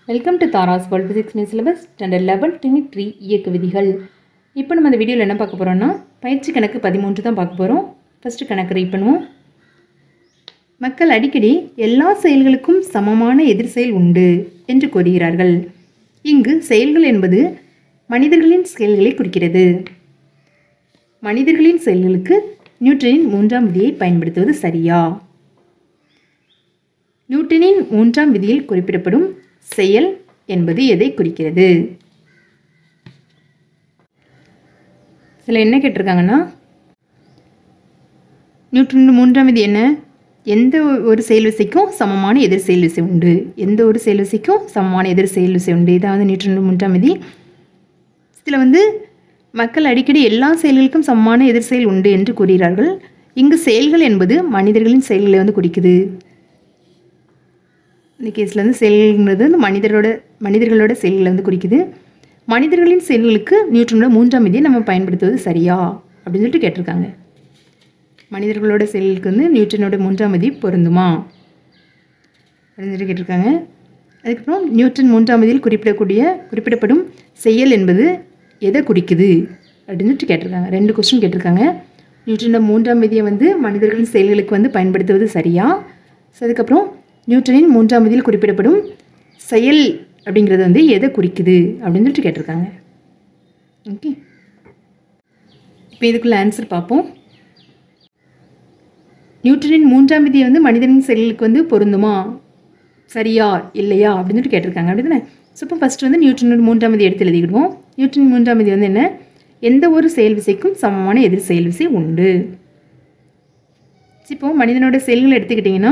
welcome to Tara's world physics new syllabus standard level twenty three இயக்க விதிகள் இப்போ நம்ம இந்த வீடியோவில் என்ன பார்க்க போகிறோம்னா பயிற்சி கணக்கு பதிமூன்று தான் பார்க்க போகிறோம் ஃபஸ்ட்டு கணக்கு ரீட் பண்ணுவோம் மக்கள் அடிக்கடி எல்லா செயல்களுக்கும் சமமான எதிர் செயல் உண்டு என்று கூறுகிறார்கள் இங்கு செயல்கள் என்பது மனிதர்களின் செயல்களை குறிக்கிறது மனிதர்களின் செயல்களுக்கு நியூட்டனின் மூன்றாம் விதியை பயன்படுத்துவது சரியா நியூட்டனின் மூன்றாம் விதியில் குறிப்பிடப்படும் செயல் என்பது எதை குறிக்கிறது சில என்ன கேட்டிருக்காங்கன்னா நியூட்டன் மூன்றாம் விதி என்ன எந்த ஒரு செயல் விசைக்கும் சமமான எதிர் செயல் விசை உண்டு எந்த ஒரு செயல் விசைக்கும் சமமான எதிர் செயல் விசை உண்டு இதான் வந்து நியூட்டன் மூன்றாம் விதி இதில் வந்து மக்கள் அடிக்கடி எல்லா செயல்களுக்கும் சமமான எதிர் செயல் உண்டு என்று கூறுகிறார்கள் இங்கு செயல்கள் என்பது மனிதர்களின் செயல்களை வந்து குறிக்குது இந்த கேஸில் வந்து செயல்ங்கிறது வந்து மனிதரோட மனிதர்களோட செயல்களை வந்து குறிக்குது மனிதர்களின் செயல்களுக்கு நியூட்டனோட மூன்றாம் விதியை நம்ம பயன்படுத்துவது சரியா அப்படின்னு சொல்லிட்டு கேட்டிருக்காங்க மனிதர்களோட செயலுக்கு வந்து நியூட்டனோட மூன்றாம் விதி பொருந்துமா அப்படின்னு சொல்லிட்டு கேட்டிருக்காங்க அதுக்கப்புறம் நியூட்டன் மூன்றாம் விதியில் குறிப்பிடக்கூடிய குறிப்பிடப்படும் செயல் என்பது எதை குறிக்குது அப்படின்னு சொல்லிட்டு கேட்டிருக்காங்க ரெண்டு கொஸ்டின் கேட்டிருக்காங்க நியூட்டனோட மூன்றாம் விதியை வந்து மனிதர்களின் செயல்களுக்கு வந்து பயன்படுத்துவது சரியா ஸோ அதுக்கப்புறம் நியூட்டனின் மூன்றாம் விதியில் குறிப்பிடப்படும் செயல் அப்படிங்கிறது வந்து எதை குறிக்குது அப்படின்னு சொல்லிட்டு கேட்டிருக்காங்க ஓகே இப்போ இதுக்குள்ள ஆன்சர் பார்ப்போம் நியூட்டனின் மூன்றாம் விதியை வந்து மனிதனின் செயலுக்கு வந்து பொருந்துமா சரியா இல்லையா அப்படின்னு சொல்லிட்டு கேட்டிருக்காங்க அப்படி தானே ஸோ இப்போ ஃபஸ்ட்டு வந்து நியூட்டனோட மூன்றாம் விதி எடுத்து எழுதிக்கிடுவோம் நியூட்டன் மூன்றாம் விதி வந்து என்ன எந்த ஒரு செயல் விசைக்கும் சமமான எதிர் செயல் விசை உண்டு இப்போ மனிதனோட செயல்களை எடுத்துக்கிட்டிங்கன்னா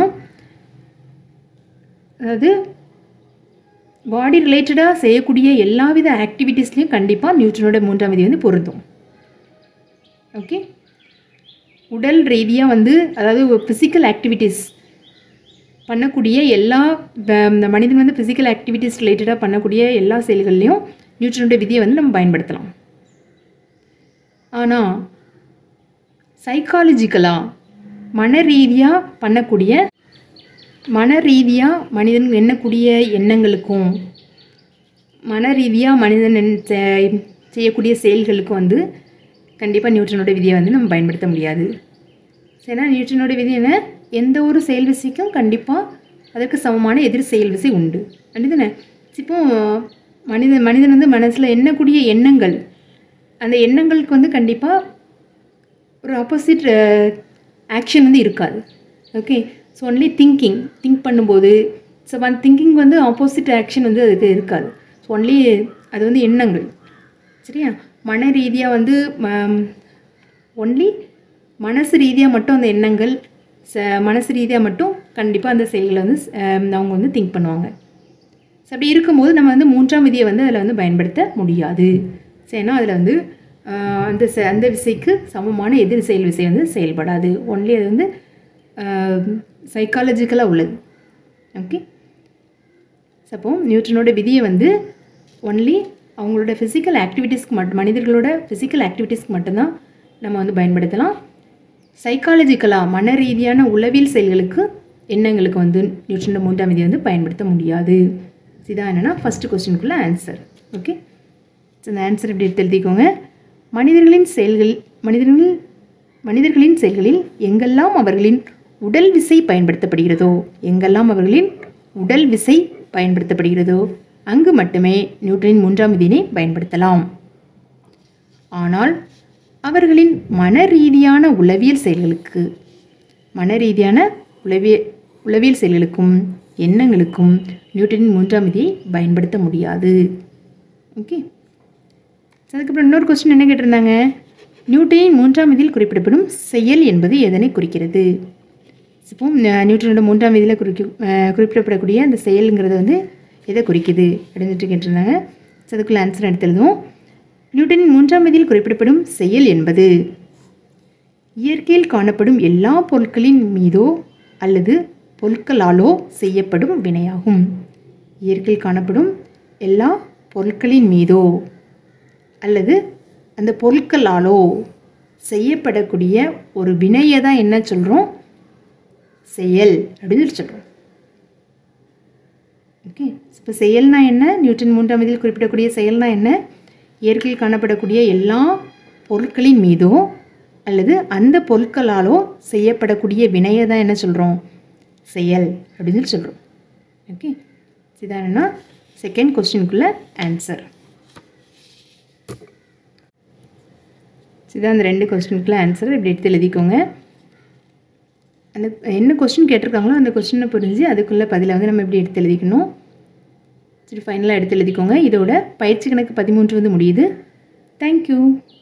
அதாவது பாடி ரிலேட்டடாக செய்யக்கூடிய எல்லாவித ஆக்டிவிட்டீஸ்லையும் கண்டிப்பாக நியூட்டனோட மூன்றாம் விதி வந்து பொருந்தும் ஓகே உடல் ரீதியாக வந்து அதாவது ஃபிசிக்கல் ஆக்டிவிட்டீஸ் பண்ணக்கூடிய எல்லா இந்த மனிதன் வந்து ஃபிசிக்கல் ஆக்டிவிட்டீஸ் ரிலேட்டடாக பண்ணக்கூடிய எல்லா செயல்கள்லையும் நியூட்ரனுடைய விதியை வந்து நம்ம பயன்படுத்தலாம் ஆனால் சைக்காலஜிக்கலாக மன ரீதியாக பண்ணக்கூடிய மன ரீதியாக மனிதன் எண்ணக்கூடிய எண்ணங்களுக்கும் மன ரீதியாக மனிதன் செய்யக்கூடிய செயல்களுக்கும் வந்து கண்டிப்பாக நியூட்டனோட விதியை வந்து நம்ம பயன்படுத்த முடியாது ஏன்னா நியூட்டனோட விதி என்ன எந்த ஒரு செயல் விசைக்கும் கண்டிப்பாக அதற்கு சமமான எதிர் செயல் விசை உண்டு அப்படிதானே இப்போ மனிதன் மனிதன் வந்து மனசில் எண்ணக்கூடிய எண்ணங்கள் அந்த எண்ணங்களுக்கு வந்து கண்டிப்பாக ஒரு ஆப்போசிட் ஆக்ஷன் வந்து இருக்காது okay so only thinking think பண்ணும்போது ஸோ அந்த திங்கிங் வந்து ஆப்போசிட் ஆக்ஷன் வந்து அதுக்கு இருக்காது ஸோ ஒன்லி அது வந்து எண்ணங்கள் சரியா மன ரீதியாக வந்து ஒன்லி மனசு ரீதியாக மட்டும் அந்த எண்ணங்கள் ச மனசு ரீதியாக மட்டும் கண்டிப்பாக அந்த செயல்களை வந்து அவங்க வந்து திங்க் பண்ணுவாங்க ஸோ அப்படி இருக்கும்போது நம்ம வந்து மூன்றாம் விதியை வந்து அதில் வந்து பயன்படுத்த முடியாது சரினா அதில் வந்து அந்த அந்த விசைக்கு சமமான எதிர் செயல் விசை வந்து செயல்படாது ஒன்லி அது வந்து சைக்காலஜிக்கலாக உள்ளது ஓகே அப்போ நியூட்டனோட விதியை வந்து ஒன்லி அவங்களோட ஃபிசிக்கல் ஆக்டிவிட்டீஸ்க்கு மட்டும் மனிதர்களோட ஃபிசிக்கல் ஆக்டிவிட்டீஸ்க்கு மட்டும்தான் நம்ம வந்து பயன்படுத்தலாம் சைக்காலஜிக்கலாக மன ரீதியான உளவியல் செயல்களுக்கு எண்ணங்களுக்கு வந்து நியூட்ரன் மூன்றாம் விதியை வந்து பயன்படுத்த முடியாது இதான் என்னென்னா ஃபஸ்ட்டு கொஸ்டினுக்குள்ளே ஆன்சர் ஓகே ஸோ அந்த ஆன்சர் இப்படி எடுத்து எழுதிக்கோங்க மனிதர்களின் செயல்கள் மனிதர்கள் மனிதர்களின் செயல்களில் எங்கெல்லாம் அவர்களின் உடல் விசை பயன்படுத்தப்படுகிறதோ எங்கெல்லாம் அவர்களின் உடல் விசை பயன்படுத்தப்படுகிறதோ அங்கு மட்டுமே நியூட்டனின் மூன்றாம் விதியினை பயன்படுத்தலாம் ஆனால் அவர்களின் மன ரீதியான உளவியல் செயல்களுக்கு மன ரீதியான உளவிய உளவியல் செயல்களுக்கும் எண்ணங்களுக்கும் நியூட்டனின் மூன்றாம் விதியை பயன்படுத்த முடியாது ஓகே அதுக்கப்புறம் இன்னொரு கொஸ்டின் என்ன கேட்டிருந்தாங்க நியூட்டனின் மூன்றாம் விதியில் குறிப்பிடப்படும் செயல் என்பது எதனை குறிக்கிறது இப்போ நியூட்டனோட மூன்றாம் விதியில் குறிக்க குறிப்பிடப்படக்கூடிய அந்த செயலுங்கிறது வந்து எதை குறிக்குது அப்படின்னு சொல்லிட்டு கேட்டிருந்தாங்க ஸோ அதுக்குள்ள ஆன்சர் எடுத்து எழுதுவோம் நியூட்டனின் மூன்றாம் விதியில் குறிப்பிடப்படும் செயல் என்பது இயற்கையில் காணப்படும் எல்லா பொருட்களின் மீதோ அல்லது பொருட்களாலோ செய்யப்படும் வினையாகும் இயற்கையில் காணப்படும் எல்லா பொருட்களின் மீதோ அல்லது அந்த பொருட்களாலோ செய்யப்படக்கூடிய ஒரு வினையை தான் என்ன சொல்கிறோம் செயல் அப்படின்னு சொல்லி சொல்கிறோம் ஓகே இப்போ செயல்னா என்ன நியூட்டன் மூன்றாம் விதியில் குறிப்பிடக்கூடிய செயல்னா என்ன இயற்கையில் காணப்படக்கூடிய எல்லா பொருட்களின் மீதோ அல்லது அந்த பொருட்களாலோ செய்யப்படக்கூடிய வினையை தான் என்ன சொல்கிறோம் செயல் அப்படின்னு சொல்லி சொல்கிறோம் ஓகே இதான் என்னன்னா செகண்ட் கொஸ்டினுக்குள்ள ஆன்சர் இதான் அந்த ரெண்டு கொஸ்டினுக்குள்ள ஆன்சர் இப்படி எடுத்து எழுதிக்கோங்க அந்த என்ன கொஸ்டின் கேட்டிருக்காங்களோ அந்த கொஸ்டினை புரிஞ்சு அதுக்குள்ளே பதிலை வந்து நம்ம எப்படி எடுத்து எழுதிக்கணும் சரி ஃபைனலாக எடுத்து எழுதிக்கோங்க இதோட பயிற்சி கணக்கு பதிமூன்று வந்து முடியுது தேங்க்யூ